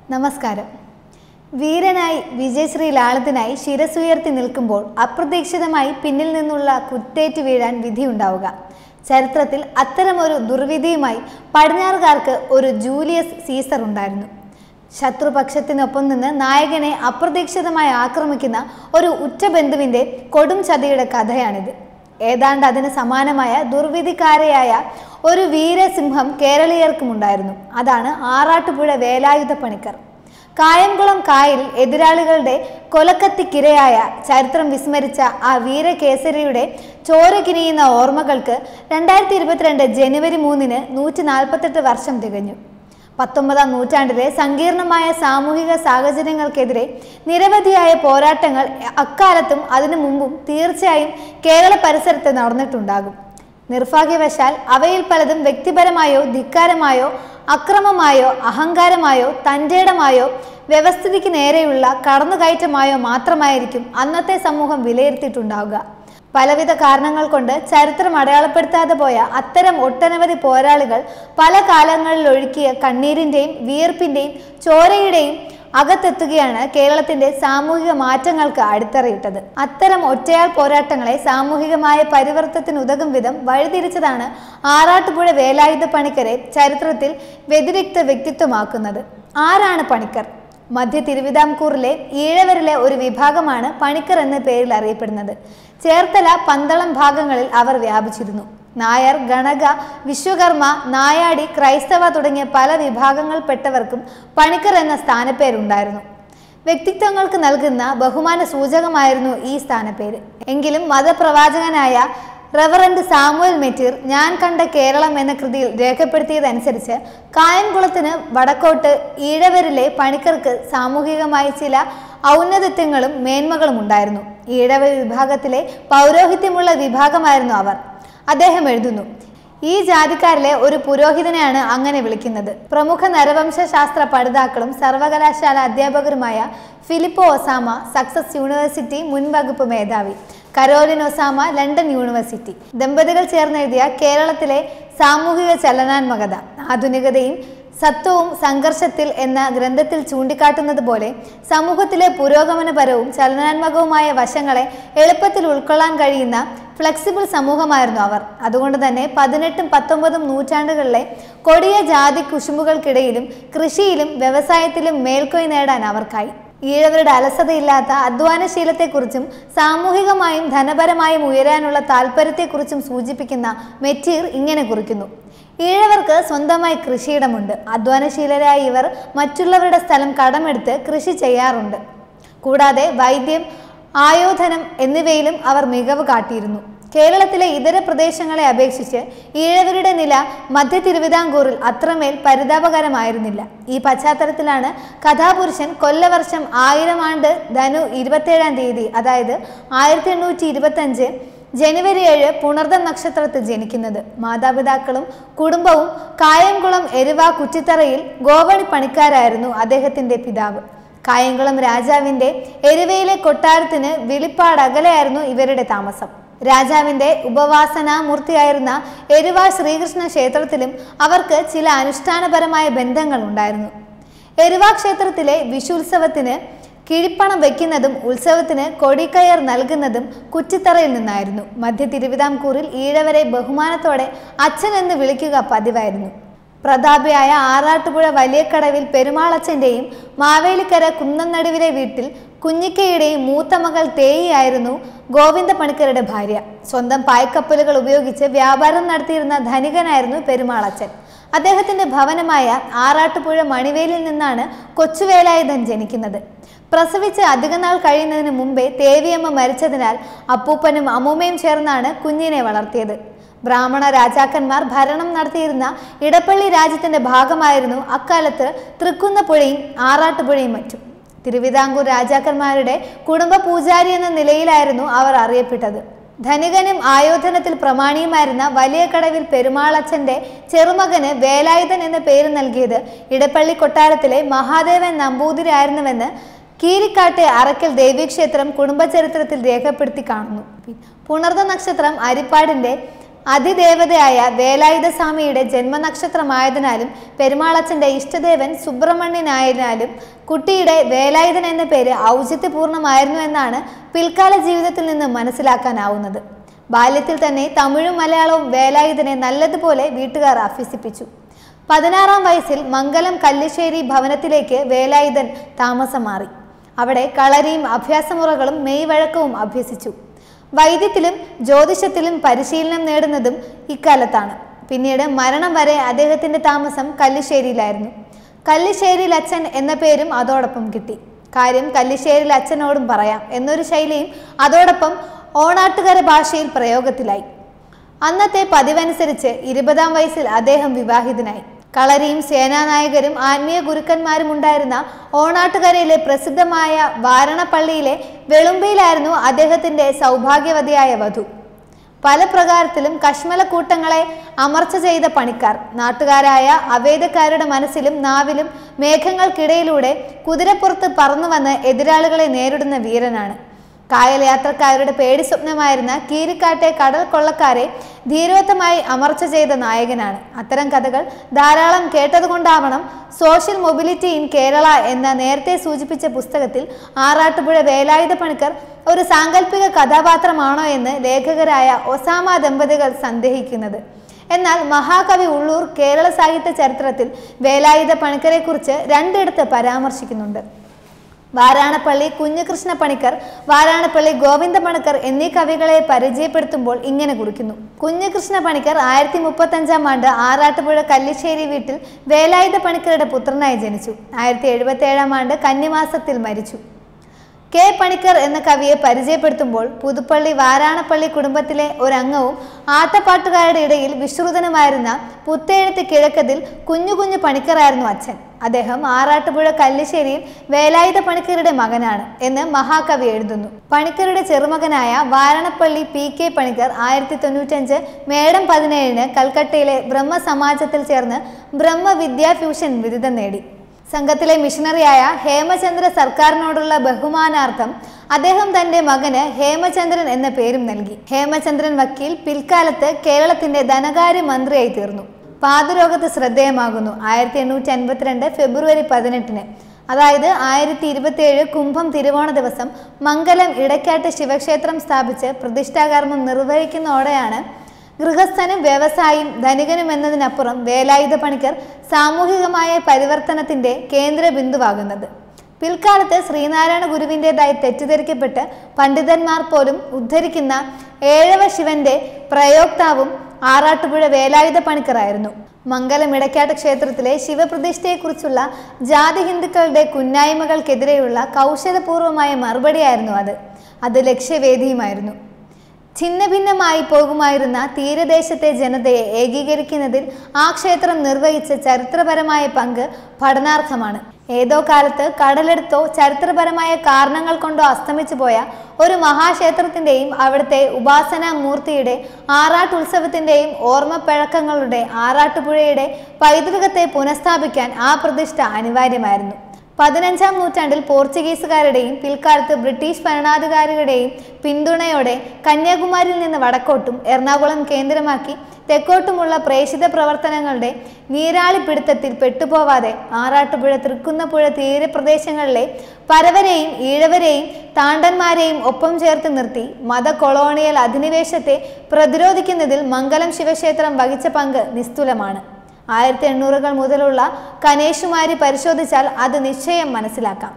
നമസ്കാരം വീരനായി വിജയശ്രീ ലാളിതനായി ശിരസുയർത്തി നിൽക്കുമ്പോൾ അപ്രതീക്ഷിതമായി പിന്നിൽ നിന്നുള്ള കുത്തേറ്റ് വീഴാൻ വിധിയുണ്ടാവുക ചരിത്രത്തിൽ അത്തരമൊരു ദുർവിധിയുമായി പടിഞ്ഞാറുകാർക്ക് ഒരു ജൂലിയസ് സീസർ ഉണ്ടായിരുന്നു ശത്രുപക്ഷത്തിനൊപ്പം നിന്ന് നായകനെ അപ്രതീക്ഷിതമായി ആക്രമിക്കുന്ന ഒരു ഉറ്റബന്ധുവിൻ്റെ കൊടും ചതിയുടെ കഥയാണിത് ഏതാണ്ട് അതിന് സമാനമായ ദുർവിധിക്കാരയായ ഒരു വീരസിംഹം കേരളീയർക്കുമുണ്ടായിരുന്നു അതാണ് ആറാട്ടുപുഴ വേലായുധ പണിക്കർ കായംകുളം കായൽ എതിരാളികളുടെ കൊലക്കത്തിക്കിരയായ ചരിത്രം വിസ്മരിച്ച ആ വീരകേസരിയുടെ ചോര കിനിയുന്ന ഓർമ്മകൾക്ക് രണ്ടായിരത്തി ഇരുപത്തിരണ്ട് ജനുവരി മൂന്നിന് നൂറ്റി നാൽപ്പത്തെട്ട് വർഷം തികഞ്ഞു പത്തൊമ്പതാം നൂറ്റാണ്ടിലെ സങ്കീർണമായ സാമൂഹിക സാഹചര്യങ്ങൾക്കെതിരെ നിരവധിയായ പോരാട്ടങ്ങൾ അക്കാലത്തും അതിനു മുമ്പും തീർച്ചയായും കേരള പരിസരത്ത് നടന്നിട്ടുണ്ടാകും നിർഭാഗ്യവശാൽ അവയിൽ പലതും വ്യക്തിപരമായോ ധിക്കാരമായോ അക്രമമായോ അഹങ്കാരമായോ തൻ്റെടമായോ വ്യവസ്ഥിതിക്ക് നേരെയുള്ള കടന്നുകയറ്റമായോ മാത്രമായിരിക്കും അന്നത്തെ സമൂഹം വിലയിരുത്തിയിട്ടുണ്ടാവുക പലവിധ കാരണങ്ങൾ കൊണ്ട് ചരിത്രം അടയാളപ്പെടുത്താതെ പോയ അത്തരം ഒട്ടനവധി പോരാളികൾ പല കാലങ്ങളിൽ ഒഴുക്കിയ കണ്ണീരിൻ്റെയും വിയർപ്പിൻ്റെയും ചോരയുടെയും അകത്തെത്തുകയാണ് കേരളത്തിന്റെ സാമൂഹിക മാറ്റങ്ങൾക്ക് അടിത്തറയിട്ടത് അത്തരം ഒറ്റയാൾ പോരാട്ടങ്ങളെ സാമൂഹികമായ പരിവർത്തനത്തിന് ഉതകും വിധം വഴിതിരിച്ചതാണ് ആറാട്ടുപുഴ വേലായുധ പണിക്കരെ ചരിത്രത്തിൽ വ്യതിരിക്ത വ്യക്തിത്വമാക്കുന്നത് ആരാണ് പണിക്കർ മധ്യ തിരുവിതാംകൂറിലെ ഈഴവരിലെ ഒരു വിഭാഗമാണ് പണിക്കർ എന്ന പേരിൽ അറിയപ്പെടുന്നത് ചേർത്തല പന്തളം ഭാഗങ്ങളിൽ അവർ വ്യാപിച്ചിരുന്നു നായർ ഗണക വിശ്വകർമ്മ നായാടി ക്രൈസ്തവ തുടങ്ങിയ പല വിഭാഗങ്ങളിൽപ്പെട്ടവർക്കും പണിക്കർ എന്ന സ്ഥാനപ്പേരുണ്ടായിരുന്നു വ്യക്തിത്വങ്ങൾക്ക് നൽകുന്ന ബഹുമാന സൂചകമായിരുന്നു ഈ സ്ഥാനപ്പേര് എങ്കിലും മതപ്രവാചകനായ റവറന്റ് സാമുവൽ മെറ്റീർ ഞാൻ കണ്ട കേരളം എന്ന കൃതിയിൽ രേഖപ്പെടുത്തിയതനുസരിച്ച് കായംകുളത്തിന് വടക്കോട്ട് ഈഴവരിലെ പണിക്കർക്ക് സാമൂഹികമായി ചില ഔന്നതത്വങ്ങളും മേന്മകളും ഉണ്ടായിരുന്നു ഈഴവ വിഭാഗത്തിലെ പൗരോഹിത്യമുള്ള വിഭാഗമായിരുന്നു അവർ അദ്ദേഹം എഴുതുന്നു ഈ ജാതിക്കാരിലെ ഒരു പുരോഹിതനെയാണ് അങ്ങനെ വിളിക്കുന്നത് പ്രമുഖ നരവംശ ശാസ്ത്ര പഠിതാക്കളും സർവകലാശാല അധ്യാപകരുമായ ഫിലിപ്പോ ഒസാമ സക്സസ് യൂണിവേഴ്സിറ്റി മുൻ വകുപ്പ് മേധാവി കരോലിൻ ഒസാമ ലണ്ടൻ യൂണിവേഴ്സിറ്റി ദമ്പതികൾ ചേർന്നെഴുതിയ കേരളത്തിലെ സാമൂഹിക ചലനാത്മകത ആധുനികതയും സത്വവും സംഘർഷത്തിൽ എന്ന ഗ്രന്ഥത്തിൽ ചൂണ്ടിക്കാട്ടുന്നത് പോലെ സമൂഹത്തിലെ പുരോഗമനപരവും ചലനാത്മകവുമായ വശങ്ങളെ എളുപ്പത്തിൽ ഉൾക്കൊള്ളാൻ കഴിയുന്ന ഫ്ലെക്സിബിൾ സമൂഹമായിരുന്നു അവർ അതുകൊണ്ട് തന്നെ പതിനെട്ടും പത്തൊമ്പതും നൂറ്റാണ്ടുകളിലെ കൊടിയ ജാതി കുശുമ്പുകൾക്കിടയിലും കൃഷിയിലും വ്യവസായത്തിലും മേൽക്കോയ് നേടാൻ അവർക്കായി ഈഴവരുടെ അലസതയില്ലാത്ത അധ്വാനശീലത്തെക്കുറിച്ചും സാമൂഹികമായും ധനപരമായും ഉയരാനുള്ള താല്പര്യത്തെക്കുറിച്ചും സൂചിപ്പിക്കുന്ന മെറ്റീർ ഇങ്ങനെ കുറിക്കുന്നു ഈഴവർക്ക് സ്വന്തമായി കൃഷിയിടമുണ്ട് അധ്വാനശീലരായ ഇവർ മറ്റുള്ളവരുടെ സ്ഥലം കടമെടുത്ത് കൃഷി ചെയ്യാറുണ്ട് കൂടാതെ വൈദ്യം ആയോധനം എന്നിവയിലും അവർ മികവ് കാട്ടിയിരുന്നു കേരളത്തിലെ ഇതര പ്രദേശങ്ങളെ അപേക്ഷിച്ച് ഈഴവരുടെ നില മധ്യ തിരുവിതാംകൂറിൽ അത്രമേൽ പരിതാപകരമായിരുന്നില്ല ഈ പശ്ചാത്തലത്തിലാണ് കഥാപുരുഷൻ കൊല്ലവർഷം ആയിരം ആണ്ട് ധനു ഇരുപത്തേഴാം തീയതി അതായത് ആയിരത്തി എണ്ണൂറ്റി ഇരുപത്തഞ്ച് ജനുവരി ഏഴ് പുണർദം നക്ഷത്രത്തിൽ ജനിക്കുന്നത് മാതാപിതാക്കളും കുടുംബവും കായംകുളം എരുവ കുറ്റിത്തറയിൽ ഗോവണി പണിക്കാരായിരുന്നു അദ്ദേഹത്തിന്റെ പിതാവ് കായംകുളം രാജാവിന്റെ എരുവയിലെ കൊട്ടാരത്തിന് വിളിപ്പാട് അകലെയായിരുന്നു ഇവരുടെ താമസം രാജാവിന്റെ ഉപവാസനാമൂർത്തിയായിരുന്ന എരുവ ശ്രീകൃഷ്ണ ക്ഷേത്രത്തിലും അവർക്ക് ചില അനുഷ്ഠാനപരമായ ബന്ധങ്ങൾ ഉണ്ടായിരുന്നു എരുവ ക്ഷേത്രത്തിലെ വിഷുത്സവത്തിന് കിഴിപ്പണം വയ്ക്കുന്നതും ഉത്സവത്തിന് കൊടിക്കയർ നൽകുന്നതും കുറ്റിത്തറയിൽ നിന്നായിരുന്നു മധ്യ തിരുവിതാംകൂറിൽ ഈഴവരെ ബഹുമാനത്തോടെ അച്ഛൻ എന്ന് വിളിക്കുക പതിവായിരുന്നു പ്രതാപിയായ ആറാട്ടുപുഴ വലിയക്കടവിൽ പെരുമാളച്ചൻ്റെയും മാവേലിക്കര കുന്നംനടുവിലെ വീട്ടിൽ കുഞ്ഞിക്കയുടെയും മൂത്ത മകൾ തേയിയായിരുന്നു ഗോവിന്ദ പണിക്കരുടെ ഭാര്യ സ്വന്തം പായ്ക്കപ്പലുകൾ ഉപയോഗിച്ച് വ്യാപാരം നടത്തിയിരുന്ന ധനികനായിരുന്നു പെരുമാളച്ചൻ അദ്ദേഹത്തിന്റെ ഭവനമായ ആറാട്ടുപുഴ മണിവേലിൽ നിന്നാണ് കൊച്ചുവേലായുധൻ ജനിക്കുന്നത് പ്രസവിച്ച് അധികനാൾ കഴിയുന്നതിന് മുമ്പേ തേവിയമ്മ മരിച്ചതിനാൽ അപ്പൂപ്പനും അമ്മൂമ്മയും ചേർന്നാണ് കുഞ്ഞിനെ വളർത്തിയത് ബ്രാഹ്മണ രാജാക്കന്മാർ ഭരണം നടത്തിയിരുന്ന ഇടപ്പള്ളി രാജ്യത്തിന്റെ ഭാഗമായിരുന്നു അക്കാലത്ത് തൃക്കുന്നപ്പുഴയും ആറാട്ടുപുഴയും മറ്റും തിരുവിതാംകൂർ രാജാക്കന്മാരുടെ കുടുംബ പൂജാരി എന്ന നിലയിലായിരുന്നു അവർ അറിയപ്പെട്ടത് ധനികനും ആയോധനത്തിൽ പ്രമാണിയുമായിരുന്ന വലിയ കടവിൽ പെരുമാളച്ചന്റെ ചെറുമകന് വേലായുധൻ എന്ന പേര് നൽകിയത് ഇടപ്പള്ളി കൊട്ടാരത്തിലെ മഹാദേവൻ നമ്പൂതിരിയായിരുന്നുവെന്ന് കീരിക്കാട്ടെ അറക്കൽ ദേവീക്ഷേത്രം കുടുംബചരിത്രത്തിൽ രേഖപ്പെടുത്തി കാണുന്നു പുണർദ നക്ഷത്രം അരിപ്പാടിന്റെ അതിദേവതയായ വേലായുധ സ്വാമിയുടെ ജന്മനക്ഷത്രമായതിനാലും പെരുമാളച്ചന്റെ ഇഷ്ടദേവൻ സുബ്രഹ്മണ്യനായതിനാലും കുട്ടിയുടെ വേലായുധൻ എന്ന പേര് ഔചിത്യപൂർണമായിരുന്നു എന്നാണ് പിൽക്കാല ജീവിതത്തിൽ നിന്ന് മനസ്സിലാക്കാനാവുന്നത് ബാല്യത്തിൽ തന്നെ തമിഴും മലയാളവും വേലായുധനെ നല്ലതുപോലെ വീട്ടുകാർ അഭ്യസിപ്പിച്ചു പതിനാറാം വയസ്സിൽ മംഗലം കല്ലിശ്ശേരി ഭവനത്തിലേക്ക് വേലായുധൻ താമസം മാറി അവിടെ കളരിയും അഭ്യാസമുറകളും മെയ്വഴക്കവും അഭ്യസിച്ചു വൈദ്യത്തിലും ജ്യോതിഷത്തിലും പരിശീലനം നേടുന്നതും ഇക്കാലത്താണ് പിന്നീട് മരണം വരെ അദ്ദേഹത്തിന്റെ താമസം കല്ലിശ്ശേരിയിലായിരുന്നു കല്ലിശ്ശേരിയിൽ അച്ഛൻ എന്ന പേരും അതോടൊപ്പം കിട്ടി കാര്യം കല്ലിശ്ശേരിയിൽ അച്ഛനോടും പറയാം എന്നൊരു ശൈലിയും അതോടൊപ്പം ഓണാട്ടുകര ഭാഷയിൽ പ്രയോഗത്തിലായി അന്നത്തെ പതിവനുസരിച്ച് ഇരുപതാം വയസ്സിൽ അദ്ദേഹം വിവാഹിതനായി കളരിയും സേനാനായകരും ആത്മീയ ഗുരുക്കന്മാരും ഉണ്ടായിരുന്ന ഓണാട്ടുകരയിലെ പ്രസിദ്ധമായ വാരണപ്പള്ളിയിലെ വെളുമ്പയിലായിരുന്നു അദ്ദേഹത്തിന്റെ സൗഭാഗ്യവതിയായ വധു പല പ്രകാരത്തിലും കശ്മല കൂട്ടങ്ങളെ അമർച്ച ചെയ്ത പണിക്കാർ നാട്ടുകാരായ അവേദക്കാരുടെ മനസ്സിലും നാവിലും മേഘങ്ങൾക്കിടയിലൂടെ കുതിരപ്പുറത്ത് പറന്നു വന്ന് എതിരാളികളെ നേരിടുന്ന വീരനാണ് കായൽ യാത്രക്കാരുടെ പേടി സ്വപ്നമായിരുന്ന കീരിക്കാട്ടെ കടൽ കൊള്ളക്കാരെ ധീരോത്തമായി അമർച്ച ചെയ്ത നായകനാണ് അത്തരം കഥകൾ ധാരാളം കേട്ടതുകൊണ്ടാവണം സോഷ്യൽ മൊബിലിറ്റി ഇൻ കേരള എന്ന നേരത്തെ സൂചിപ്പിച്ച പുസ്തകത്തിൽ ആറാട്ടുപുഴ വേലായുധ പണിക്കർ ഒരു സാങ്കല്പിക കഥാപാത്രമാണോ എന്ന് ലേഖകരായ ഒസാമ ദമ്പതികൾ സന്ദേഹിക്കുന്നത് എന്നാൽ മഹാകവി ഉള്ളൂർ കേരള സാഹിത്യ ചരിത്രത്തിൽ വേലായുധ പണിക്കരെക്കുറിച്ച് രണ്ടിടത്ത് പരാമർശിക്കുന്നുണ്ട് വാരാണപ്പള്ളി കുഞ്ഞുകൃഷ്ണ പണിക്കർ വാരാണപ്പള്ളി ഗോവിന്ദ പണിക്കർ എന്നീ കവികളെ പരിചയപ്പെടുത്തുമ്പോൾ ഇങ്ങനെ കുറിക്കുന്നു കുഞ്ഞുകൃഷ്ണ പണിക്കർ ആയിരത്തി മുപ്പത്തഞ്ചാം ആണ്ട് ആറാട്ടുപുഴ കല്ലിശ്ശേരി വീട്ടിൽ വേലായുധ പണിക്കരുടെ പുത്രനായി ജനിച്ചു ആയിരത്തി എഴുപത്തി ഏഴാം ആണ്ട് കന്നിമാസത്തിൽ മരിച്ചു കെ പണിക്കർ എന്ന കവിയെ പരിചയപ്പെടുത്തുമ്പോൾ പുതുപ്പള്ളി വാരാണപ്പള്ളി കുടുംബത്തിലെ ഒരംഗവും ആട്ടപ്പാട്ടുകാരുടെ ഇടയിൽ വിശ്രുതനുമായിരുന്ന പുത്തേഴത്ത് കിഴക്കതിൽ കുഞ്ഞു കുഞ്ഞു പണിക്കറായിരുന്നു അച്ഛൻ അദ്ദേഹം ആറാട്ടുപുഴ കല്ലിശ്ശേരിയിൽ വേലായുധ പണിക്കരുടെ മകനാണ് എന്ന് മഹാകവി എഴുതുന്നു പണിക്കരുടെ ചെറുമകനായ വാരണപ്പള്ളി പി കെ പണിക്കർ ആയിരത്തി തൊണ്ണൂറ്റഞ്ച് മേടം പതിനേഴിന് കൽക്കട്ടയിലെ ബ്രഹ്മസമാജത്തിൽ ചേർന്ന് ബ്രഹ്മവിദ്യാ ഫ്യൂഷൻ ബിരുദം നേടി സംഘത്തിലെ മിഷണറിയായ ഹേമചന്ദ്ര സർക്കാരിനോടുള്ള ബഹുമാനാർത്ഥം അദ്ദേഹം തന്റെ മകന് ഹേമചന്ദ്രൻ എന്ന പേരും നൽകി ഹേമചന്ദ്രൻ വക്കീൽ പിൽക്കാലത്ത് കേരളത്തിന്റെ ധനകാര്യ മന്ത്രിയായി തീർന്നു പാതരോഗത്ത് ശ്രദ്ധേയമാകുന്നു ആയിരത്തി എണ്ണൂറ്റി അൻപത്തിരണ്ട് ഫെബ്രുവരി പതിനെട്ടിന് അതായത് ആയിരത്തി ഇരുപത്തിയേഴ് കുംഭം തിരുവോണ ദിവസം മംഗലം ഇടക്കാട്ട് ശിവക്ഷേത്രം സ്ഥാപിച്ച് പ്രതിഷ്ഠാകർമ്മം നിർവഹിക്കുന്നതോടെയാണ് ഗൃഹസ്ഥനും വ്യവസായിയും ധനികനും എന്നതിനപ്പുറം വേലായുധ പണിക്കർ സാമൂഹികമായ പരിവർത്തനത്തിന്റെ കേന്ദ്ര ബിന്ദുവാകുന്നത് പിൽക്കാലത്ത് ശ്രീനാരായണ ഗുരുവിൻ്റെതായി തെറ്റിദ്ധരിക്കപ്പെട്ട് പണ്ഡിതന്മാർ പോലും ഉദ്ധരിക്കുന്ന ഏഴവ ശിവന്റെ പ്രയോക്താവും ആറാട്ടുപുഴ വേലായുധ പണിക്കറായിരുന്നു മംഗലം ഇടക്കാട്ട് ക്ഷേത്രത്തിലെ ശിവപ്രതിഷ്ഠയെക്കുറിച്ചുള്ള ജാതി ഹിന്ദുക്കളുടെ കുന്നായ്മകൾക്കെതിരെയുള്ള കൗശലപൂർവമായ മറുപടിയായിരുന്നു അത് അത് ലക്ഷ്യവേദിയുമായിരുന്നു ഛിന്ന ഭിന്നമായി പോകുമായിരുന്ന തീരദേശത്തെ ജനതയെ ഏകീകരിക്കുന്നതിൽ ആ ക്ഷേത്രം നിർവഹിച്ച ചരിത്രപരമായ പങ്ക് പഠനാർഹമാണ് ഏതോ കാലത്ത് കടലെടുത്തോ ചരിത്രപരമായ കാരണങ്ങൾ കൊണ്ടോ അസ്തമിച്ചു പോയ ഒരു മഹാക്ഷേത്രത്തിൻ്റെയും അവിടുത്തെ ഉപാസനാ മൂർത്തിയുടെ ആറാട്ടുത്സവത്തിൻ്റെയും ഓർമ്മപ്പഴക്കങ്ങളുടെ ആറാട്ടുപുഴയുടെ പൈതൃകത്തെ പുനഃസ്ഥാപിക്കാൻ ആ പ്രതിഷ്ഠ അനിവാര്യമായിരുന്നു പതിനഞ്ചാം നൂറ്റാണ്ടിൽ പോർച്ചുഗീസുകാരുടെയും പിൽക്കാലത്ത് ബ്രിട്ടീഷ് ഭരണാധികാരികളുടെയും പിന്തുണയോടെ കന്യാകുമാരിയിൽ നിന്ന് വടക്കോട്ടും എറണാകുളം കേന്ദ്രമാക്കി തെക്കോട്ടുമുള്ള പ്രേഷിത പ്രവർത്തനങ്ങളുടെ നീരാളിപ്പിടുത്തത്തിൽ പെട്ടുപോവാതെ ആറാട്ടുപുഴ തൃക്കുന്നപ്പുഴ തീരപ്രദേശങ്ങളിലെ പരവരെയും ഈഴവരെയും താണ്ടന്മാരെയും ഒപ്പം ചേർത്ത് നിർത്തി മത കൊളോണിയൽ അധിനിവേശത്തെ പ്രതിരോധിക്കുന്നതിൽ മംഗലം ശിവക്ഷേത്രം വഹിച്ച പങ്ക് നിസ്തുലമാണ് ആയിരത്തി എണ്ണൂറുകൾ മുതലുള്ള കനേഷുമാരി പരിശോധിച്ചാൽ അത് നിശ്ചയം മനസ്സിലാക്കാം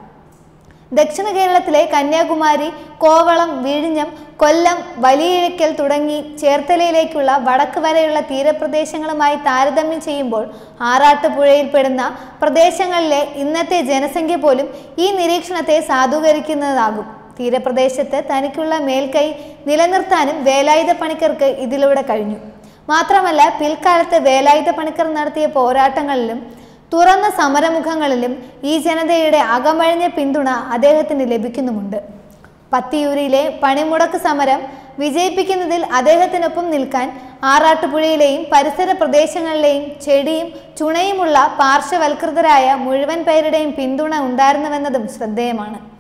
ദക്ഷിണ കേരളത്തിലെ കന്യാകുമാരി കോവളം വിഴിഞ്ഞം കൊല്ലം വലിയിഴക്കൽ തുടങ്ങി ചേർത്തലയിലേക്കുള്ള വടക്ക് വരെയുള്ള തീരപ്രദേശങ്ങളുമായി താരതമ്യം ചെയ്യുമ്പോൾ ആറാട്ടുപുഴയിൽപ്പെടുന്ന പ്രദേശങ്ങളിലെ ഇന്നത്തെ ജനസംഖ്യ പോലും ഈ നിരീക്ഷണത്തെ സാധൂകരിക്കുന്നതാകും തീരപ്രദേശത്ത് തനിക്കുള്ള മേൽക്കൈ നിലനിർത്താനും വേലായുധ പണിക്കർക്ക് ഇതിലൂടെ കഴിഞ്ഞു മാത്രമല്ല പിൽക്കാലത്ത് വേലായുധ പണിക്കർ നടത്തിയ പോരാട്ടങ്ങളിലും തുറന്ന സമരമുഖങ്ങളിലും ഈ ജനതയുടെ അകമഴിഞ്ഞ പിന്തുണ അദ്ദേഹത്തിന് ലഭിക്കുന്നുമുണ്ട് പത്തിയൂരിലെ പണിമുടക്ക് സമരം വിജയിപ്പിക്കുന്നതിൽ അദ്ദേഹത്തിനൊപ്പം നിൽക്കാൻ ആറാട്ടുപുഴയിലെയും പരിസര പ്രദേശങ്ങളിലെയും ചെടിയും ചുണയുമുള്ള പാർശ്വവൽകൃതരായ മുഴുവൻ പേരുടെയും പിന്തുണ ഉണ്ടായിരുന്നുവെന്നതും ശ്രദ്ധേയമാണ്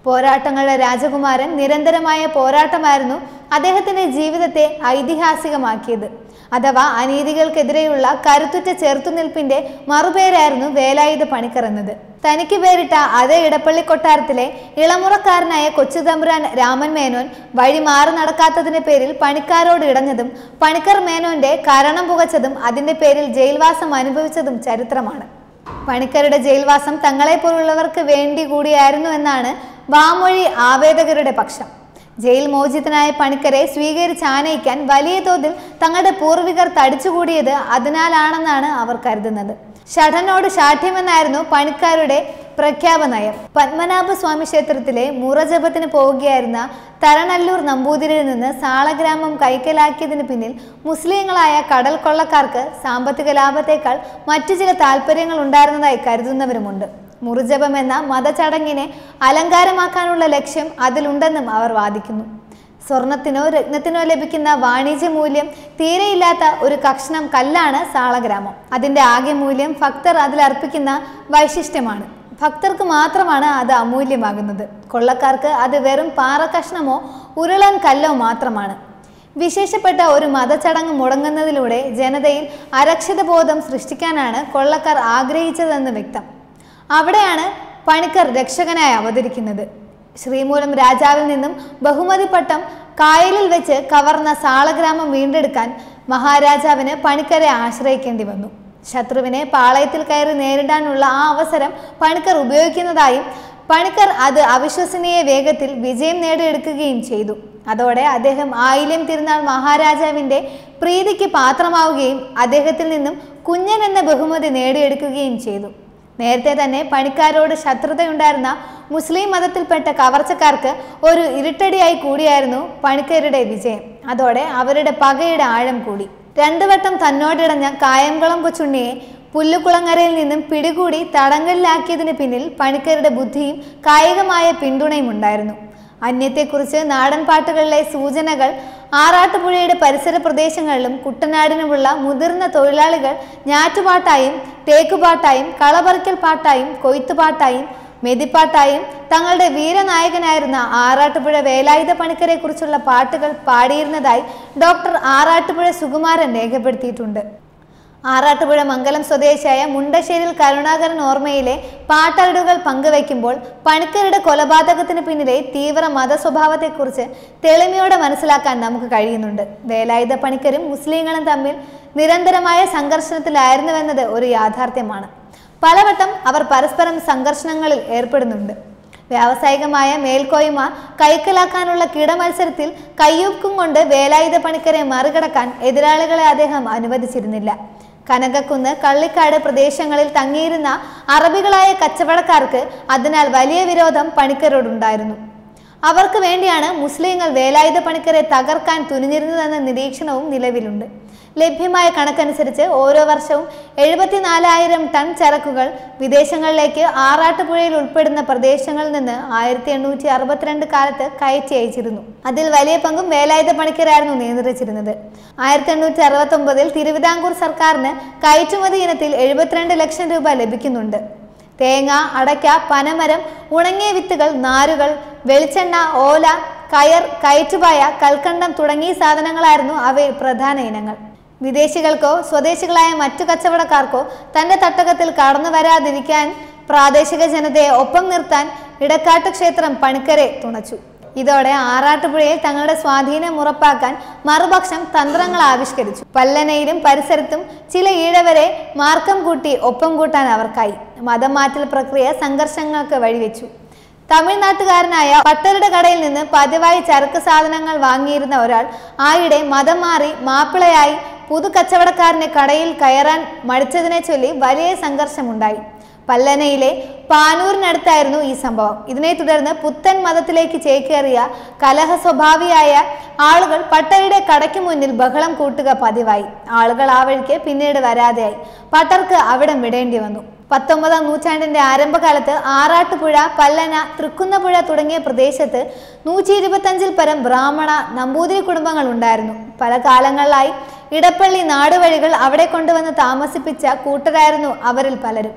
പോരാട്ടങ്ങളുടെ രാജകുമാരൻ നിരന്തരമായ പോരാട്ടമായിരുന്നു അദ്ദേഹത്തിന്റെ ജീവിതത്തെ ഐതിഹാസികമാക്കിയത് അഥവാ അനീതികൾക്കെതിരെയുള്ള കരുത്തുറ്റ ചെറുത്തുനിൽപ്പിന്റെ മറുപേരായിരുന്നു വേലായുധ പണിക്കർ എന്നത് തനിക്ക് പേരിട്ട അതേ ഇടപ്പള്ളി കൊട്ടാരത്തിലെ ഇളമുറക്കാരനായ കൊച്ചുതമ്പുരാൻ രാമൻ മേനോൻ വഴി മാറി നടക്കാത്തതിന്റെ പേരിൽ പണിക്കാരോട് ഇടഞ്ഞതും പണിക്കർ മേനോന്റെ കാരണം പുകച്ചതും അതിന്റെ പേരിൽ ജയിൽവാസം അനുഭവിച്ചതും ചരിത്രമാണ് പണിക്കരുടെ ജയിൽവാസം തങ്ങളെപ്പോലുള്ളവർക്ക് വേണ്ടി കൂടിയായിരുന്നു എന്നാണ് വാമൊഴി ആവേദകരുടെ പക്ഷം ജയിൽ മോചിതനായ പണിക്കരെ സ്വീകരിച്ച് ആനയിക്കാൻ വലിയ തോതിൽ തങ്ങളുടെ പൂർവികർ തടിച്ചുകൂടിയത് അതിനാലാണെന്നാണ് അവർ കരുതുന്നത് ഷഠനോട് ശാഠ്യമെന്നായിരുന്നു പണിക്കാരുടെ പ്രഖ്യാപനയം പത്മനാഭ സ്വാമി ക്ഷേത്രത്തിലെ മുറജപത്തിന് പോവുകയായിരുന്ന തരണല്ലൂർ നമ്പൂതിരിയിൽ നിന്ന് സാളഗ്രാമം കൈക്കലാക്കിയതിന് പിന്നിൽ മുസ്ലിങ്ങളായ കടൽ കൊള്ളക്കാർക്ക് സാമ്പത്തിക ലാഭത്തേക്കാൾ മറ്റു ചില താല്പര്യങ്ങൾ ഉണ്ടായിരുന്നതായി കരുതുന്നവരുമുണ്ട് മുറിജപം എന്ന മതചടങ്ങിനെ അലങ്കാരമാക്കാനുള്ള ലക്ഷ്യം അതിലുണ്ടെന്നും അവർ വാദിക്കുന്നു സ്വർണത്തിനോ രത്നത്തിനോ ലഭിക്കുന്ന വാണിജ്യ മൂല്യം തീരെയില്ലാത്ത ഒരു കഷ്ണം കല്ലാണ് സാളഗ്രാമം അതിന്റെ ആകെ മൂല്യം ഭക്തർ അതിലർപ്പിക്കുന്ന വൈശിഷ്ട്യമാണ് ഭക്തർക്ക് മാത്രമാണ് അത് അമൂല്യമാകുന്നത് കൊള്ളക്കാർക്ക് അത് വെറും പാറക്കഷ്ണമോ ഉരുളൻ കല്ലോ മാത്രമാണ് വിശേഷപ്പെട്ട ഒരു മതചടങ്ങ് മുടങ്ങുന്നതിലൂടെ ജനതയിൽ അരക്ഷിതബോധം സൃഷ്ടിക്കാനാണ് കൊള്ളക്കാർ ആഗ്രഹിച്ചതെന്ന് വ്യക്തം അവിടെയാണ് പണിക്കർ രക്ഷകനായി അവതരിക്കുന്നത് ശ്രീമൂലം രാജാവിൽ നിന്നും ബഹുമതി പട്ടം കായലിൽ വെച്ച് കവർന്ന സാളഗ്രാമം വീണ്ടെടുക്കാൻ മഹാരാജാവിന് പണിക്കരെ ആശ്രയിക്കേണ്ടി വന്നു ശത്രുവിനെ പാളയത്തിൽ കയറി നേരിടാനുള്ള ആ അവസരം പണിക്കർ ഉപയോഗിക്കുന്നതായും പണിക്കർ അത് അവിശ്വസനീയ വേഗത്തിൽ വിജയം നേടിയെടുക്കുകയും ചെയ്തു അതോടെ അദ്ദേഹം ആയില്യം തിരുനാൾ മഹാരാജാവിന്റെ പ്രീതിക്ക് പാത്രമാവുകയും അദ്ദേഹത്തിൽ നിന്നും കുഞ്ഞൻ എന്ന ബഹുമതി നേടിയെടുക്കുകയും ചെയ്തു നേരത്തെ തന്നെ പണിക്കാരോട് ശത്രുതയുണ്ടായിരുന്ന മുസ്ലിം മതത്തിൽപ്പെട്ട കവർച്ചക്കാർക്ക് ഒരു ഇരുട്ടടിയായി കൂടിയായിരുന്നു പണിക്കരുടെ വിജയം അതോടെ അവരുടെ പകയുടെ ആഴം കൂടി രണ്ടു വട്ടം തന്നോടിടഞ്ഞ കായംകുളം കൊച്ചുണ്ണിയെ പുല്ലുകുളങ്ങരയിൽ നിന്നും പിടികൂടി തടങ്കലിലാക്കിയതിന് പിന്നിൽ പണിക്കരുടെ ബുദ്ധിയും കായികമായ പിന്തുണയും ഉണ്ടായിരുന്നു അന്യത്തെക്കുറിച്ച് നാടൻ പാട്ടുകളിലെ സൂചനകൾ ആറാട്ടുപുഴയുടെ പരിസര പ്രദേശങ്ങളിലും കുട്ടനാടിനുമുള്ള മുതിർന്ന തൊഴിലാളികൾ ഞാറ്റുപാട്ടായും തേക്കുപാട്ടായും കളപറിക്കൽ പാട്ടായും കൊയ്ത്തുപാട്ടായും മെതിപ്പാട്ടായും തങ്ങളുടെ വീരനായകനായിരുന്ന ആറാട്ടുപുഴ വേലായുധ പണിക്കരെ കുറിച്ചുള്ള പാട്ടുകൾ പാടിയിരുന്നതായി ഡോക്ടർ ആറാട്ടുപുഴ സുകുമാരൻ രേഖപ്പെടുത്തിയിട്ടുണ്ട് ആറാട്ടുപുഴ മംഗലം സ്വദേശിയായ മുണ്ടശ്ശേരിൽ കരുണാകരൻ ഓർമ്മയിലെ പാട്ടടുകൾ പങ്കുവയ്ക്കുമ്പോൾ പണിക്കരുടെ കൊലപാതകത്തിന് പിന്നിലെ തീവ്ര മതസ്വഭാവത്തെക്കുറിച്ച് തെളിമയോടെ മനസ്സിലാക്കാൻ നമുക്ക് കഴിയുന്നുണ്ട് വേലായുധ പണിക്കരും മുസ്ലിങ്ങളും തമ്മിൽ നിരന്തരമായ സംഘർഷണത്തിലായിരുന്നുവെന്നത് ഒരു യാഥാർത്ഥ്യമാണ് പലവട്ടം അവർ പരസ്പരം സംഘർഷണങ്ങളിൽ ഏർപ്പെടുന്നുണ്ട് വ്യാവസായികമായ മേൽക്കോയ്മ കൈക്കലാക്കാനുള്ള കിടമത്സരത്തിൽ കയ്യൊക്കും കൊണ്ട് വേലായുധ പണിക്കരെ മറികടക്കാൻ എതിരാളികളെ അദ്ദേഹം അനുവദിച്ചിരുന്നില്ല കനകക്കുന്ന് കള്ളിക്കാട് പ്രദേശങ്ങളിൽ തങ്ങിയിരുന്ന അറബികളായ കച്ചവടക്കാർക്ക് അതിനാൽ വലിയ വിരോധം പണിക്കരോടുണ്ടായിരുന്നു അവർക്ക് വേണ്ടിയാണ് മുസ്ലിങ്ങൾ വേലായുധ പണിക്കരെ തകർക്കാൻ തുനിഞ്ഞിരുന്നതെന്ന നിരീക്ഷണവും നിലവിലുണ്ട് ലഭ്യമായ കണക്കനുസരിച്ച് ഓരോ വർഷവും എഴുപത്തിനാലായിരം ടൺ ചരക്കുകൾ വിദേശങ്ങളിലേക്ക് ആറാട്ടുപുഴയിൽ ഉൾപ്പെടുന്ന പ്രദേശങ്ങളിൽ നിന്ന് ആയിരത്തി എണ്ണൂറ്റി അറുപത്തിരണ്ട് കാലത്ത് കയറ്റി അയച്ചിരുന്നു അതിൽ വലിയ പങ്കും വേലായുധ പണിക്കരായിരുന്നു നിയന്ത്രിച്ചിരുന്നത് ആയിരത്തി എണ്ണൂറ്റി അറുപത്തി ഒമ്പതിൽ തിരുവിതാംകൂർ സർക്കാരിന് കയറ്റുമതി ഇനത്തിൽ എഴുപത്തിരണ്ട് ലക്ഷം രൂപ ലഭിക്കുന്നുണ്ട് തേങ്ങ അടയ്ക്ക പനമരം ഉണങ്ങിയ വിത്തുകൾ നാരുകൾ വെളിച്ചെണ്ണ ഓല കയർ കയറ്റുപായ കൽക്കണ്ടം തുടങ്ങിയ സാധനങ്ങളായിരുന്നു അവയിൽ പ്രധാന ഇനങ്ങൾ വിദേശികൾക്കോ സ്വദേശികളായ മറ്റു കച്ചവടക്കാർക്കോ തന്റെ തട്ടകത്തിൽ കടന്നു വരാതിരിക്കാൻ പ്രാദേശിക ജനതയെ ഒപ്പം നിർത്താൻ ഇടക്കാട്ട് ക്ഷേത്രം പണിക്കരെ തുണച്ചു ഇതോടെ ആറാട്ടുപുഴയിൽ തങ്ങളുടെ സ്വാധീനം ഉറപ്പാക്കാൻ മറുപക്ഷം തന്ത്രങ്ങൾ ആവിഷ്കരിച്ചു പല്ലനയിലും പരിസരത്തും ചില ഈഴവരെ മാർക്കം കൂട്ടി ഒപ്പം കൂട്ടാൻ അവർക്കായി മതം മാറ്റൽ പ്രക്രിയ സംഘർഷങ്ങൾക്ക് വഴിവെച്ചു തമിഴ്നാട്ടുകാരനായ പട്ടരുടെ കടയിൽ നിന്ന് പതിവായി ചരക്ക് സാധനങ്ങൾ വാങ്ങിയിരുന്ന ഒരാൾ ആയിടെ മതം മാറി മാപ്പിളയായി പുതു കച്ചവടക്കാരനെ കടയിൽ കയറാൻ മടിച്ചതിനെ ചൊല്ലി വലിയ സംഘർഷമുണ്ടായി പല്ലനയിലെ പാനൂരിനടുത്തായിരുന്നു ഈ സംഭവം ഇതിനെ തുടർന്ന് പുത്തൻ മതത്തിലേക്ക് ചേക്കേറിയ കലഹ സ്വഭാവിയായ ആളുകൾ പട്ടരുടെ കടയ്ക്ക് മുന്നിൽ ബഹളം കൂട്ടുക പതിവായി ആളുകൾ ആ വഴിക്ക് പിന്നീട് വരാതെയായി പട്ടർക്ക് അവിടം വിടേണ്ടി വന്നു പത്തൊമ്പതാം നൂറ്റാണ്ടിന്റെ ആരംഭകാലത്ത് ആറാട്ടുപുഴ പല്ലന തൃക്കുന്നപ്പുഴ തുടങ്ങിയ പ്രദേശത്ത് നൂറ്റി ഇരുപത്തഞ്ചിൽ പരം ബ്രാഹ്മണ നമ്പൂതിരി കുടുംബങ്ങൾ ഉണ്ടായിരുന്നു പല കാലങ്ങളിലായി ഇടപ്പള്ളി നാടുവഴികൾ അവിടെ കൊണ്ടുവന്ന് താമസിപ്പിച്ച കൂട്ടരായിരുന്നു അവരിൽ പലരും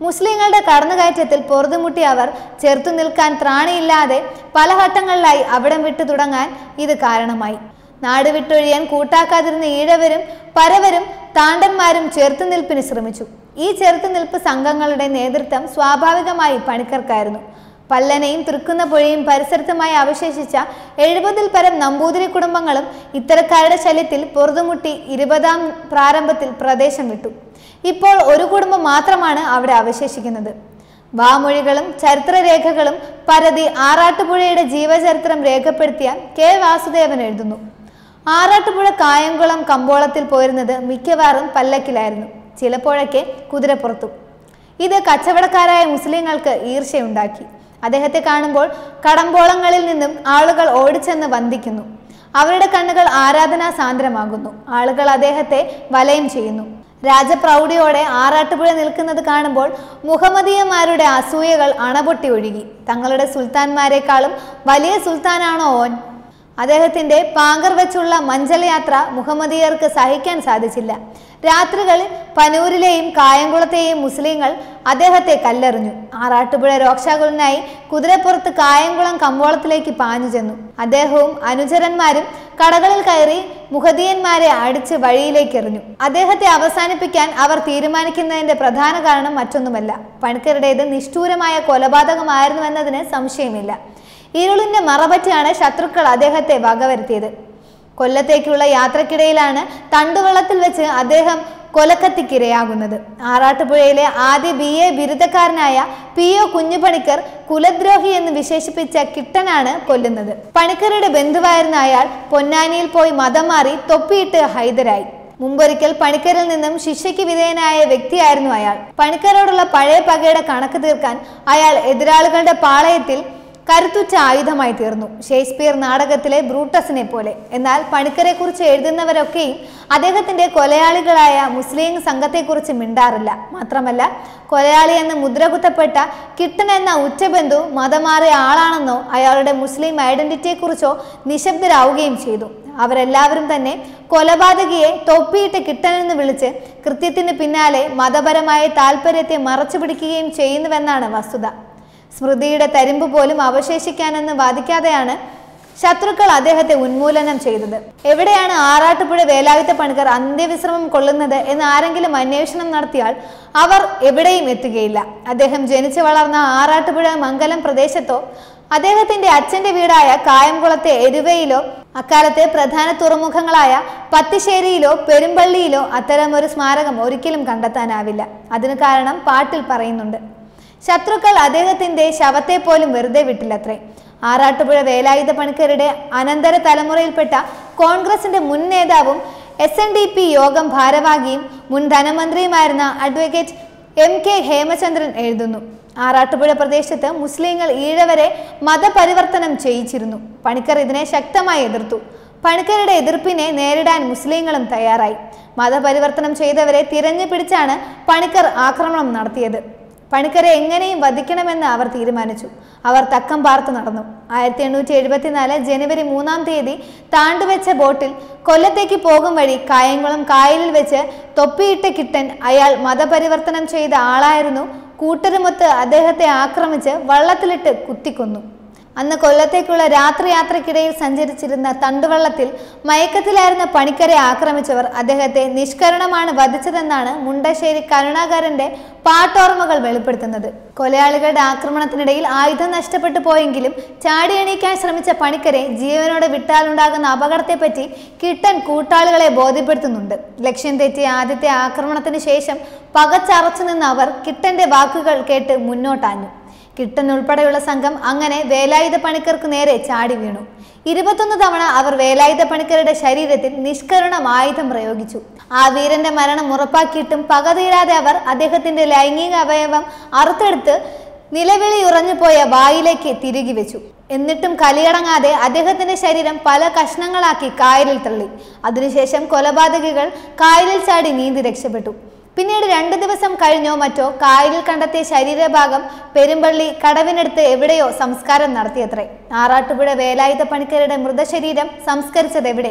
മുസ്ലിങ്ങളുടെ കടന്നുകയറ്റത്തിൽ പൊറുതുമുട്ടി അവർ ചെറുത്തു നിൽക്കാൻ ത്രാണിയില്ലാതെ പല ഘട്ടങ്ങളിലായി അവിടം വിട്ടു തുടങ്ങാൻ ഇത് കാരണമായി നാട് വിട്ടൊഴിയാൻ കൂട്ടാക്കാതിരുന്ന ഈഴവരും പരവരും താണ്ടന്മാരും ചെറുത്തുനിൽപ്പിന് ശ്രമിച്ചു ഈ ചെറുത്തുനിൽപ്പ് സംഘങ്ങളുടെ നേതൃത്വം സ്വാഭാവികമായി പണിക്കർക്കായിരുന്നു പല്ലനയും തൃക്കുന്നപ്പുഴയും പരിസരത്തുമായി അവശേഷിച്ച എഴുപതിൽ പരം നമ്പൂതിരി കുടുംബങ്ങളും ഇത്തരക്കാരുടെ ശല്യത്തിൽ പൊറുതുമുട്ടി ഇരുപതാം പ്രാരംഭത്തിൽ പ്രദേശം വിട്ടു ഇപ്പോൾ ഒരു കുടുംബം മാത്രമാണ് അവിടെ അവശേഷിക്കുന്നത് വാമൊഴികളും ചരിത്രരേഖകളും പരതി ആറാട്ടുപുഴയുടെ ജീവചരിത്രം രേഖപ്പെടുത്തിയ കെ വാസുദേവൻ എഴുതുന്നു ആറാട്ടുപുഴ കായംകുളം കമ്പോളത്തിൽ പോയിരുന്നത് മിക്കവാറും പല്ലക്കിലായിരുന്നു ചിലപ്പോഴൊക്കെ കുതിരപ്പുറത്തും ഇത് കച്ചവടക്കാരായ മുസ്ലിങ്ങൾക്ക് ഈർഷ്യയുണ്ടാക്കി അദ്ദേഹത്തെ കാണുമ്പോൾ കടമ്പോളങ്ങളിൽ നിന്നും ആളുകൾ ഓടിച്ചെന്ന് വന്ദിക്കുന്നു അവരുടെ കണ്ണുകൾ ആരാധനാ സാന്ദ്രമാകുന്നു ആളുകൾ അദ്ദേഹത്തെ വലയം ചെയ്യുന്നു രാജപ്രൗഢിയോടെ ആറാട്ടുപുഴ നിൽക്കുന്നത് കാണുമ്പോൾ മുഹമ്മദീയന്മാരുടെ അസൂയകൾ അണപൊട്ടി ഒഴുകി തങ്ങളുടെ സുൽത്താൻമാരെക്കാളും വലിയ സുൽത്താനാണോ ഓൻ അദ്ദേഹത്തിന്റെ പാങ്കർ വെച്ചുള്ള മഞ്ചൽ യാത്ര മുഹമ്മദീയർക്ക് സഹിക്കാൻ സാധിച്ചില്ല രാത്രികളിൽ പനൂരിലെയും കായംകുളത്തെയും മുസ്ലിങ്ങൾ അദ്ദേഹത്തെ കല്ലെറിഞ്ഞു ആറാട്ടുപുഴ രോക്ഷാകുലനായി കുതിരപ്പുറത്ത് കായംകുളം കമ്പോളത്തിലേക്ക് പാഞ്ഞു ചെന്നു അദ്ദേഹവും അനുചരന്മാരും കടകളിൽ കയറി മുഹദീയന്മാരെ അടിച്ച് വഴിയിലേക്ക് എറിഞ്ഞു അദ്ദേഹത്തെ അവസാനിപ്പിക്കാൻ അവർ തീരുമാനിക്കുന്നതിന്റെ പ്രധാന കാരണം മറ്റൊന്നുമല്ല പണിക്കരുടേത് നിഷ്ഠൂരമായ കൊലപാതകമായിരുന്നു എന്നതിന് സംശയമില്ല ഇരുളിന്റെ മറപറ്റിയാണ് ശത്രുക്കൾ അദ്ദേഹത്തെ വകവരുത്തിയത് കൊല്ലത്തേക്കുള്ള യാത്രക്കിടയിലാണ് തണ്ടുവള്ളത്തിൽ വെച്ച് അദ്ദേഹം കൊലക്കത്തിക്കിരയാകുന്നത് ആറാട്ടുപുഴയിലെ ആദ്യ ബി എ ബിരുദക്കാരനായ പി ഒ കുഞ്ഞുപണിക്കർ കുലദ്രോഹി എന്ന് വിശേഷിപ്പിച്ച കിട്ടനാണ് കൊല്ലുന്നത് പണിക്കരുടെ ബന്ധുവായിരുന്ന അയാൾ പൊന്നാനിയിൽ പോയി മതം മാറി തൊപ്പിയിട്ട് ഹൈദരായി മുമ്പൊരിക്കൽ പണിക്കരിൽ നിന്നും ശിക്ഷയ്ക്ക് വിധേയനായ വ്യക്തിയായിരുന്നു അയാൾ പണിക്കരോടുള്ള പഴയ പകയുടെ കണക്ക് തീർക്കാൻ അയാൾ എതിരാളികളുടെ പാളയത്തിൽ കരുത്തുറ്റ ആയുധമായി തീർന്നു ഷേക്സ്പിയർ നാടകത്തിലെ ബ്രൂട്ടസിനെ പോലെ എന്നാൽ പണിക്കരെക്കുറിച്ച് എഴുതുന്നവരൊക്കെയും അദ്ദേഹത്തിന്റെ കൊലയാളികളായ മുസ്ലിം സംഘത്തെക്കുറിച്ച് മിണ്ടാറില്ല മാത്രമല്ല കൊലയാളി എന്ന് മുദ്രകുത്തപ്പെട്ട കിട്ടൻ എന്ന ഉറ്റബന്ധു മതമാറിയ ആളാണെന്നോ അയാളുടെ മുസ്ലിം ഐഡന്റിറ്റിയെക്കുറിച്ചോ നിശബ്ദരാവുകയും ചെയ്തു അവരെല്ലാവരും തന്നെ കൊലപാതകിയെ തൊപ്പിയിട്ട് കിട്ടനെന്ന് വിളിച്ച് കൃത്യത്തിന് പിന്നാലെ മതപരമായ താല്പര്യത്തെ മറച്ചു പിടിക്കുകയും ചെയ്യുന്നുവെന്നാണ് വസ്തുത സ്മൃതിയുടെ തരിമ്പ് പോലും അവശേഷിക്കാനെന്ന് വാദിക്കാതെയാണ് ശത്രുക്കൾ അദ്ദേഹത്തെ ഉന്മൂലനം ചെയ്തത് എവിടെയാണ് ആറാട്ടുപുഴ വേലായുധ പണിക്കർ അന്ത്യവിശ്രമം കൊള്ളുന്നത് എന്ന് ആരെങ്കിലും അന്വേഷണം നടത്തിയാൽ അവർ എവിടെയും എത്തുകയില്ല അദ്ദേഹം ജനിച്ചു വളർന്ന ആറാട്ടുപുഴ മംഗലം പ്രദേശത്തോ അദ്ദേഹത്തിന്റെ അച്ഛന്റെ വീടായ കായംകുളത്തെ എരുവയിലോ അക്കാലത്തെ പ്രധാന തുറമുഖങ്ങളായ പത്തിശ്ശേരിയിലോ പെരുമ്പള്ളിയിലോ അത്തരമൊരു സ്മാരകം ഒരിക്കലും കണ്ടെത്താനാവില്ല അതിന് കാരണം പാട്ടിൽ പറയുന്നുണ്ട് ശത്രുക്കൾ അദ്ദേഹത്തിന്റെ ശവത്തെ പോലും വെറുതെ വിട്ടില്ലത്രേ ആറാട്ടുപുഴ വേലായുധ പണിക്കരുടെ അനന്തര തലമുറയിൽപ്പെട്ട കോൺഗ്രസിന്റെ മുൻ നേതാവും എസ് എൻ ഡി പി യോഗം ഭാരവാഹിയും മുൻ ധനമന്ത്രിയുമായിരുന്ന അഡ്വക്കേറ്റ് എം കെ ഹേമചന്ദ്രൻ എഴുതുന്നു ആറാട്ടുപുഴ പ്രദേശത്ത് മുസ്ലിങ്ങൾ ഈഴവരെ മതപരിവർത്തനം ചെയ്യിച്ചിരുന്നു പണിക്കർ ഇതിനെ ശക്തമായി എതിർത്തു പണിക്കരുടെ എതിർപ്പിനെ നേരിടാൻ മുസ്ലിങ്ങളും തയ്യാറായി മതപരിവർത്തനം ചെയ്തവരെ തിരഞ്ഞു പിടിച്ചാണ് പണിക്കർ ആക്രമണം നടത്തിയത് പണിക്കരെ എങ്ങനെയും വധിക്കണമെന്ന് അവർ തീരുമാനിച്ചു അവർ തക്കം പാർത്ത് നടന്നു ആയിരത്തി എണ്ണൂറ്റി എഴുപത്തിനാല് ജനുവരി മൂന്നാം തീയതി താണ്ടുവെച്ച ബോട്ടിൽ കൊല്ലത്തേക്ക് പോകും വഴി കായംകുളം കായലിൽ വെച്ച് തൊപ്പിയിട്ട കിട്ടൻ അയാൾ മതപരിവർത്തനം ചെയ്ത ആളായിരുന്നു കൂട്ടരുമൊത്ത് അദ്ദേഹത്തെ ആക്രമിച്ച് വള്ളത്തിലിട്ട് കുത്തിക്കൊന്നു അന്ന് കൊല്ലത്തേക്കുള്ള രാത്രിയാത്രക്കിടയിൽ സഞ്ചരിച്ചിരുന്ന തണ്ടുവള്ളത്തിൽ മയക്കത്തിലായിരുന്ന പണിക്കരെ ആക്രമിച്ചവർ അദ്ദേഹത്തെ നിഷ്കരുണമാണ് വധിച്ചതെന്നാണ് മുണ്ടശ്ശേരി കരുണാകരന്റെ പാട്ടോർമ്മകൾ വെളിപ്പെടുത്തുന്നത് കൊലയാളികളുടെ ആക്രമണത്തിനിടയിൽ ആയുധം നഷ്ടപ്പെട്ടു പോയെങ്കിലും ചാടിയണീക്കാൻ ശ്രമിച്ച പണിക്കരെ ജീവനോടെ വിട്ടാലുണ്ടാകുന്ന അപകടത്തെപ്പറ്റി കിട്ടൻ കൂട്ടാളികളെ ബോധ്യപ്പെടുത്തുന്നുണ്ട് ലക്ഷ്യം തെറ്റിയ ആദ്യത്തെ ആക്രമണത്തിന് ശേഷം പകച്ചറച്ചു നിന്ന അവർ കിട്ടന്റെ വാക്കുകൾ കേട്ട് മുന്നോട്ടാഞ്ഞു കിട്ടൻ ഉൾപ്പെടെയുള്ള സംഘം അങ്ങനെ വേലായുധ പണിക്കർക്ക് നേരെ ചാടി വീണു ഇരുപത്തൊന്ന് തവണ അവർ വേലായുധ പണിക്കരുടെ ശരീരത്തിൽ നിഷ്കരുണം ആയുധം പ്രയോഗിച്ചു ആ വീരന്റെ മരണം ഉറപ്പാക്കിയിട്ടും പക തീരാതെ അവർ അദ്ദേഹത്തിന്റെ ലൈംഗിക അവയവം അറുത്തെടുത്ത് നിലവിളി ഉറഞ്ഞുപോയ വായിലേക്ക് തിരികെ വെച്ചു എന്നിട്ടും കലിയടങ്ങാതെ അദ്ദേഹത്തിന്റെ ശരീരം പല കഷ്ണങ്ങളാക്കി കായലിൽ തള്ളി അതിനുശേഷം കൊലപാതകികൾ കായലിൽ ചാടി നീന്തി രക്ഷപ്പെട്ടു പിന്നീട് രണ്ട് ദിവസം കഴിഞ്ഞോ മറ്റോ കായലിൽ കണ്ടെത്തിയ ശരീരഭാഗം പെരുമ്പള്ളി കടവിനടുത്ത് എവിടെയോ സംസ്കാരം നടത്തിയത്രേ ആറാട്ടുപുഴ വേലായുധ പണിക്കരുടെ മൃതശരീരം സംസ്കരിച്ചത് എവിടെ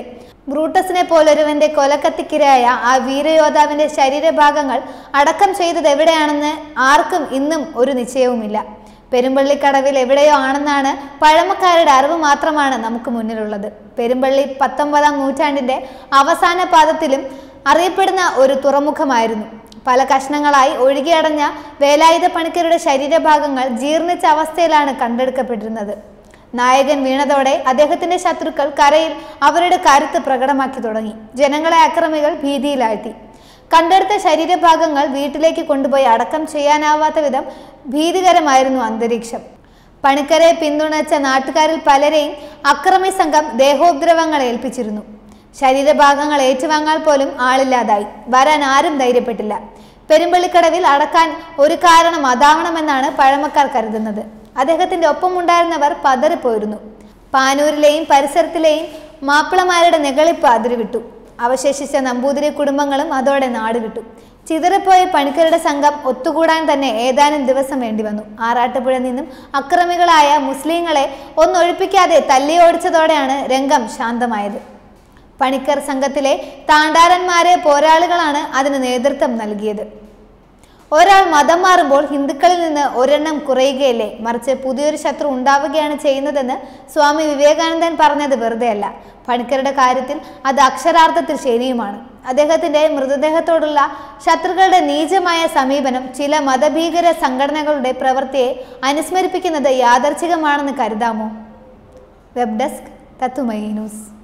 ബ്രൂട്ടസിനെ പോലൊരുവന്റെ കൊലക്കത്തിക്കിരയായ ആ വീരയോദ്ധാവിന്റെ ശരീരഭാഗങ്ങൾ അടക്കം ചെയ്തത് എവിടെയാണെന്ന് ആർക്കും ഇന്നും ഒരു നിശ്ചയവുമില്ല പെരുമ്പള്ളിക്കടവിൽ എവിടെയോ ആണെന്നാണ് പഴമക്കാരുടെ അറിവ് മാത്രമാണ് നമുക്ക് മുന്നിലുള്ളത് പെരുമ്പള്ളി പത്തൊമ്പതാം നൂറ്റാണ്ടിന്റെ അവസാന പാദത്തിലും അറിയപ്പെടുന്ന ഒരു തുറമുഖമായിരുന്നു പല കഷ്ണങ്ങളായി ഒഴുകിയടഞ്ഞ വേലായുധ പണിക്കരുടെ ശരീരഭാഗങ്ങൾ ജീർണിച്ച അവസ്ഥയിലാണ് കണ്ടെടുക്കപ്പെട്ടിരുന്നത് നായകൻ വീണതോടെ അദ്ദേഹത്തിന്റെ ശത്രുക്കൾ കരയിൽ അവരുടെ കരുത്ത് പ്രകടമാക്കി തുടങ്ങി ജനങ്ങളെ അക്രമികൾ ഭീതിയിലാഴ്ത്തി കണ്ടെടുത്ത ശരീരഭാഗങ്ങൾ വീട്ടിലേക്ക് കൊണ്ടുപോയി അടക്കം ചെയ്യാനാവാത്ത വിധം ഭീതികരമായിരുന്നു അന്തരീക്ഷം പണിക്കരെ പിന്തുണച്ച നാട്ടുകാരിൽ പലരെയും അക്രമി സംഘം ദേഹോപദ്രവങ്ങൾ ഏൽപ്പിച്ചിരുന്നു ശരീരഭാഗങ്ങൾ ഏറ്റുവാങ്ങാൻ പോലും ആളില്ലാതായി വരാൻ ആരും ധൈര്യപ്പെട്ടില്ല പെരുമ്പള്ളിക്കടവിൽ അടക്കാൻ ഒരു കാരണം അതാവണമെന്നാണ് പഴമക്കാർ കരുതുന്നത് അദ്ദേഹത്തിന്റെ ഒപ്പമുണ്ടായിരുന്നവർ പതറിപ്പോയിരുന്നു പാനൂരിലെയും പരിസരത്തിലെയും മാപ്പിളമാരുടെ നെകളിപ്പ് അതിരുവിട്ടു അവശേഷിച്ച നമ്പൂതിരി കുടുംബങ്ങളും അതോടെ നാടുവിട്ടു ചിതറിപ്പോയ പണിക്കരുടെ സംഘം ഒത്തുകൂടാൻ തന്നെ ഏതാനും ദിവസം വേണ്ടി വന്നു ആറാട്ടുപുഴ നിന്നും അക്രമികളായ മുസ്ലിങ്ങളെ ഒന്നൊഴിപ്പിക്കാതെ തല്ലിയോടിച്ചതോടെയാണ് രംഗം ശാന്തമായത് പണിക്കർ സംഘത്തിലെ താണ്ടാരന്മാരെ പോരാളികളാണ് അതിന് നേതൃത്വം നൽകിയത് ഒരാൾ മതം മാറുമ്പോൾ ഹിന്ദുക്കളിൽ നിന്ന് ഒരെണ്ണം കുറയുകയല്ലേ മറിച്ച് പുതിയൊരു ശത്രു ഉണ്ടാവുകയാണ് ചെയ്യുന്നതെന്ന് സ്വാമി വിവേകാനന്ദൻ പറഞ്ഞത് വെറുതെയല്ല പണിക്കരുടെ കാര്യത്തിൽ അത് അക്ഷരാർത്ഥത്തിൽ ശരിയുമാണ് അദ്ദേഹത്തിന്റെ മൃതദേഹത്തോടുള്ള ശത്രുക്കളുടെ നീചമായ സമീപനം ചില മതഭീകര സംഘടനകളുടെ പ്രവൃത്തിയെ അനുസ്മരിപ്പിക്കുന്നത് യാദർച്ഛികമാണെന്ന് കരുതാമോ വെബ് ഡെസ്ക് തത്തുമയി ന്യൂസ്